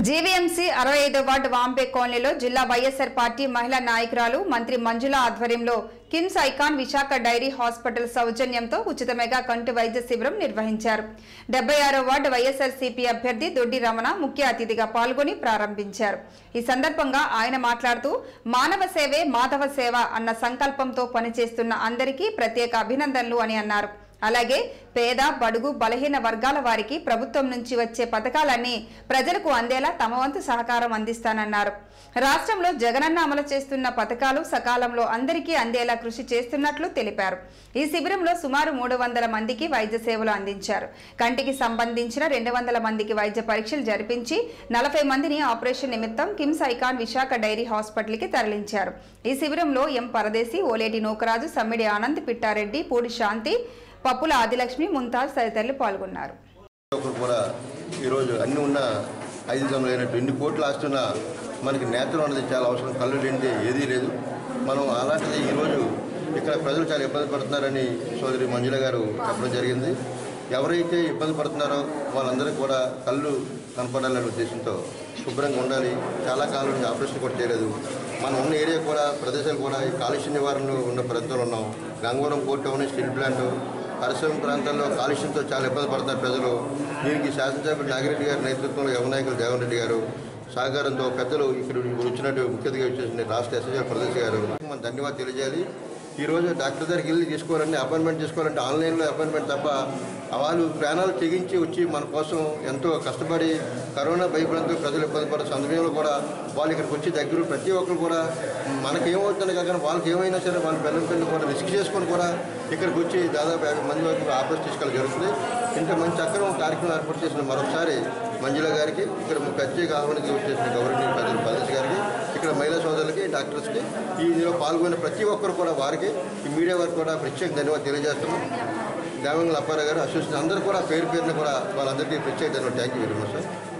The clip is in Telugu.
జీవీఎంసీ అరవై ఐదో వార్డు వాంపే కాలనీలో జిల్లా వైఎస్ఆర్ పార్టీ మహిళా నాయకురాలు మంత్రి మంజుల ఆధ్వర్యంలో KIMS Icon Visakha dairy hospital సౌజన్యంతో ఉచిత మెగా కంటి వైద్య శిబిరం నిర్వహించారు డెబ్బై ఆరో వార్డు వైఎస్ఆర్ సిపి అభ్యర్థి దొడ్డి రమణ ముఖ్య అతిథిగా పాల్గొని ప్రారంభించారు ఈ సందర్భంగా ఆయన మాట్లాడుతూ మానవ సేవే మాధవ సేవ అన్న సంకల్పంతో పనిచేస్తున్న అందరికీ ప్రత్యేక అభినందనలు అని అన్నారు అలాగే పేద బడుగు బలహీన వర్గాల వారికి ప్రభుత్వం నుంచి వచ్చే పథకాలన్నీ ప్రజలకు అందేలా తమ వంతు సహకారం అందిస్తానన్నారు రాష్ట్రంలో జగనన్న అమలు చేస్తున్న పథకాలు సకాలంలో అందరికీ అందేలా కృషి చేస్తున్నట్లు తెలిపారు ఈ శిబిరంలో సుమారు మూడు వందల మందికి వైద్య సేవలు అందించారు కంటికి సంబంధించిన రెండు వందల మందికి వైద్య పరీక్షలు జరిపించి నలభై మందిని ఆపరేషన్ నిమిత్తం కిమ్స్ ఐకాన్ విశాఖ డైరీ హాస్పిటల్కి తరలించారు ఈ శిబిరంలో ఎం పరదేశి ఓలేటి నూకరాజు సమ్మిడి ఆనంద్ పిట్టారెడ్డి పూడి శాంతి పప్పుల ఆదిలక్ష్మి ముంతాజ్ తదితరులు పాల్గొన్నారు ఒకరు కూడా ఈరోజు అన్ని ఉన్న ఐదు వందలు లేనట్టు ఎన్ని కోట్లు ఆస్తున్న మనకి నేత్రం అనేది చాలా అవసరం కళ్ళు లేనిది ఏదీ లేదు మనం అలాంటిది ఈరోజు ఇక్కడ ప్రజలు చాలా ఇబ్బంది పడుతున్నారని సోదరి మంజుల గారు చెప్పడం జరిగింది ఎవరైతే ఇబ్బంది పడుతున్నారో వాళ్ళందరికీ కూడా కళ్ళు కనపడాలనే ఉద్దేశంతో శుభ్రంగా ఉండాలి చాలా కాలం నుంచి ఆపరేషన్ కూడా చేయలేదు మనం ఉన్న ఏరియా కూడా ప్రదేశాలు కూడా ఈ కాలుష్య నివారణలో ఉన్న ప్రాంతంలో ఉన్నాం Gangavaram port town steel plant పరిశ్రమ ప్రాంతాల్లో కాలుష్యంతో చాలా ఇబ్బంది పడుతున్నారు ప్రజలు దీనికి శాసనసభ్యుడు నాగిరెడ్డి గారి నేతృత్వంలో యువనాయకులు జగన్ రెడ్డి గారు సహకారంతో పెద్దలు ఇక్కడ వచ్చినట్టు ముఖ్య అతిథిగా వచ్చేసిన రాష్ట్ర ఎస్ఎస్ఎల్ ప్రదేశ్ గారు మనం ధన్యవాదాలు తెలియజేయాలి ఈ రోజు డాక్టర్ దగ్గరికి వెళ్ళి తీసుకోవాలంటే అపాయింట్మెంట్ తీసుకోవాలంటే ఆన్లైన్లో అపాయింట్మెంట్ తప్ప వాళ్ళు ప్రాణాలు తెగించి వచ్చి మన కోసం ఎంతో కష్టపడి కరోనా భయపడంతో ప్రజలు ఇబ్బంది పడే సమయంలో కూడా వాళ్ళు ఇక్కడికి వచ్చి దగ్గర ప్రతి ఒక్కరు కూడా మనకేమవుతుంది కాక వాళ్ళకి ఏమైనా సరే వాళ్ళ పిల్లల పిల్లలు కూడా రిస్క్ చేసుకొని కూడా ఇక్కడికి వచ్చి దాదాపు యాభై మంది వరకు ఆపరేషన్ తీసుకెళ్ళి జరుగుతుంది ఇంత మంచి చక్కరం కార్యక్రమం ఏర్పాటు చేసిన మరొకసారి మంజుల గారికి ఇక్కడ ప్రత్యేక ఆహ్వానికి వచ్చేసిన గౌరవనీయ ప్రజలు ప్రదేశ్ గారికి ఇక్కడ మహిళా సోదరులకి డాక్టర్స్కి ఈ ఇందులో పాల్గొన్న ప్రతి ఒక్కరు కూడా వారికి ఈ మీడియా వారికి కూడా ప్రత్యేక ధన్యవాదాలు తెలియజేస్తున్నాం దేవంగల అప్పారావు గారు అసోసియేషన్ అందరూ కూడా పేరు పేరున కూడా వాళ్ళందరికీ ప్రత్యేక ధన్యవాదాలు thank you very much sir